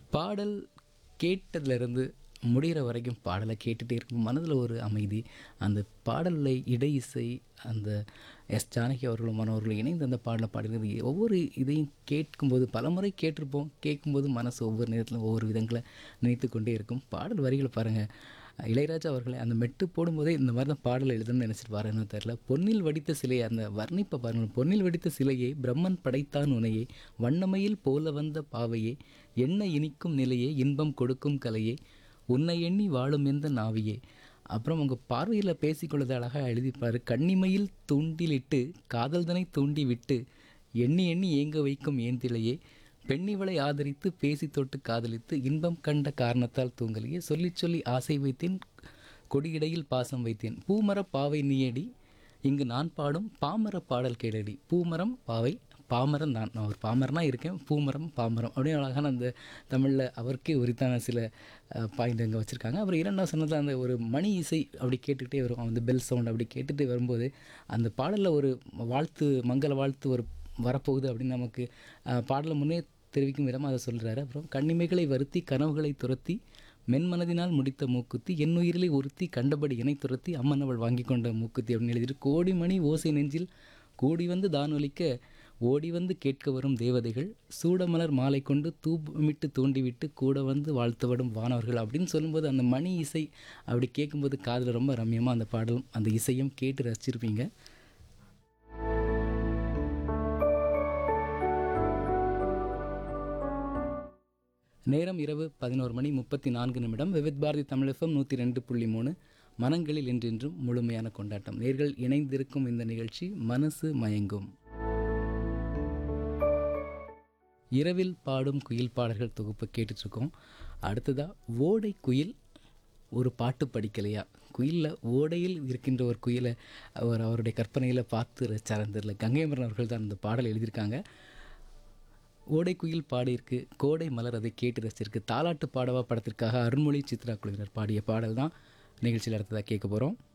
பாடல் கேட்டதுலேருந்து முடிகிற வரைக்கும் பாடலை கேட்டுகிட்டே இருக்கும் மனதில் ஒரு அமைதி அந்த பாடலில் இடை இசை அந்த எஸ் ஜானகி அவர்களும் மனோர்களும் இணைந்து அந்த பாடலை பாடுகிறது ஒவ்வொரு இதையும் கேட்கும்போது பலமுறை கேட்டிருப்போம் கேட்கும்போது மனசு ஒவ்வொரு நேரத்தில் ஒவ்வொரு விதங்களை நினைத்து கொண்டே இருக்கும் பாடல் வரிகளை பாருங்கள் இளையராஜா அவர்களை அந்த மெட்டு போடும்போதே இந்த மாதிரி தான் பாடல் எழுதணும்னு நினச்சிட்டு பாருன்னு தெரில பொன்னில் வடித்த சிலையை அந்த வர்ணிப்பை பாருங்கள் பொன்னில் வடித்த சிலையை பிரம்மன் படைத்தான் உனையே வண்ணமையில் போல வந்த பாவையே என்ன இனிக்கும் நிலையே இன்பம் கொடுக்கும் கலையே உன்னை எண்ணி வாழும் எந்த நாவியே அப்புறம் உங்கள் பார்வையில் பேசிக்கொள்ளது அழகாக எழுதிப்பார் கண்ணிமையில் தூண்டிலிட்டு காதல்தனை தூண்டி விட்டு எண்ணி எண்ணி ஏங்க வைக்கும் ஏந்திலையே பெண்ணிவளை ஆதரித்து பேசி தொட்டு காதலித்து இன்பம் கண்ட காரணத்தால் தூங்கலையே சொல்லிச் சொல்லி ஆசை வைத்தேன் கொடியிடையில் பாசம் வைத்தேன் பூமர பாவை நீயடி இங்கு நான் பாடும் பாமர பாடல் கேளடி பூமரம் பாவை பாமரம் நான் நான் ஒரு பாமரனா இருக்கேன் பூமரம் பாமரம் அப்படின்னு அழகான அந்த தமிழில் அவருக்கே உரித்தான சில பாயிண்ட் அங்கே வச்சுருக்காங்க அப்புறம் இரண்டாவது சொன்னது அந்த ஒரு மணி இசை அப்படி கேட்டுக்கிட்டே வரும் அந்த பெல் சவுண்ட் அப்படி கேட்டுகிட்டே வரும்போது அந்த பாடலில் ஒரு வாழ்த்து மங்கள வாழ்த்து ஒரு வரப்போகுது அப்படின்னு நமக்கு அஹ், பாடலை முன்னே தெரிவிக்கும் விதமாக அதை சொல்கிறாரு அப்புறம் கண்ணிமைகளை வருத்தி கனவுகளை துரத்தி மென்மனதினால் முடித்த மூக்குத்தி என் உயிரிலே ஒருத்தி கண்டபடி இணை துரத்தி அம்மன் அவள் வாங்கி கொண்ட மூக்குத்தி அப்படின்னு எழுதிட்டு கோடி மணி ஓசை நெஞ்சில் கூடி வந்து தானொலிக்க ஓடி வந்து கேட்க வரும் தேவதைகள் சூடமலர் மாலை கொண்டு தூபமிட்டு தூண்டிவிட்டு கூட வந்து வாழ்த்துவிடும் வானவர்கள் அப்படின்னு சொல்லும்போது அந்த மணி இசை அப்படி கேட்கும்போது காதில் ரொம்ப ரம்யமாக அந்த பாடலும் அந்த இசையும் கேட்டு ரசிச்சிருப்பீங்க நேரம் இரவு பதினோரு மணி முப்பத்தி நான்கு நிமிடம் விவித் பாரதி தமிழகம் நூற்றி ரெண்டு புள்ளி மூணு மனங்களில் என்றென்றும் முழுமையான கொண்டாட்டம் நேர்கள் இணைந்திருக்கும் இந்த நிகழ்ச்சி மனசு மயங்கும் இரவில் பாடும் குயில் பாடல்கள் தொகுப்பு கேட்டுட்ருக்கோம் அடுத்ததாக ஓடை குயில் ஒரு பாட்டு படிக்கலையா குயிலில் ஓடையில் இருக்கின்ற ஒரு குயிலை அவர் அவருடைய கற்பனையில் பார்த்து ரசிச்சாரன் தெரியல கங்கைமரன் அவர்கள் தான் அந்த பாடல் எழுதியிருக்காங்க ஓடை குயில் பாடியிருக்கு கோடை மலர் அதை கேட்டு ரசிச்சிருக்கு தாலாட்டு பாடவா படத்திற்காக அருண்மொழி சித்ரா குழுவினர் பாடிய பாடல் தான் நிகழ்ச்சியில் அடுத்ததாக கேட்க போகிறோம்